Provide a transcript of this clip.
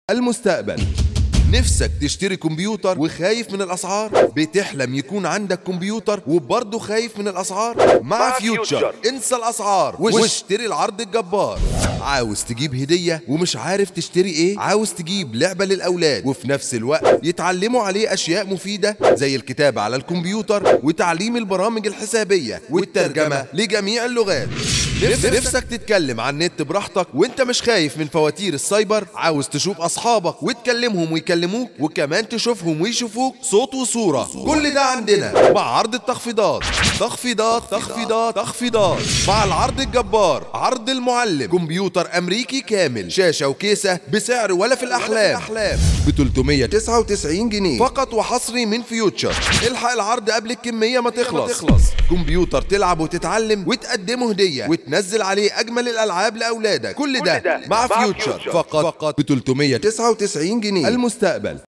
المستقبل نفسك تشتري كمبيوتر وخايف من الاسعار بتحلم يكون عندك كمبيوتر وبرضه خايف من الاسعار مع مع فيوتشر فيوتشر. انسى الاسعار واشتري العرض الجبار عاوز تجيب هديه ومش عارف تشتري ايه عاوز تجيب لعبه للاولاد وفي نفس الوقت يتعلموا عليه اشياء مفيده زي الكتابه على الكمبيوتر وتعليم البرامج الحسابيه والترجمه لجميع اللغات نفس نفسك تتكلم عن النت براحتك وانت مش خايف من فواتير السايبر عاوز تشوف اصحابك وتكلمهم ويكلموك وكمان تشوفهم ويشوفوك صوت وصوره كل ده عندنا مع عرض التخفيضات تخفيضات تخفيضات تخفيضات مع العرض الجبار عرض المعلم كمبيوتر امريكي كامل شاشه وكيسه بسعر ولا في الاحلام ب 399 جنيه فقط وحصري من فيوتشر الحق العرض قبل الكميه ما تخلص كمبيوتر تلعب وتتعلم وتقدمه هديه وتنزل عليه اجمل الالعاب لاولادك كل ده كل ده مع مع فيوتشر فيوتشر. فقط فقط ب 399 جنيه المستقبل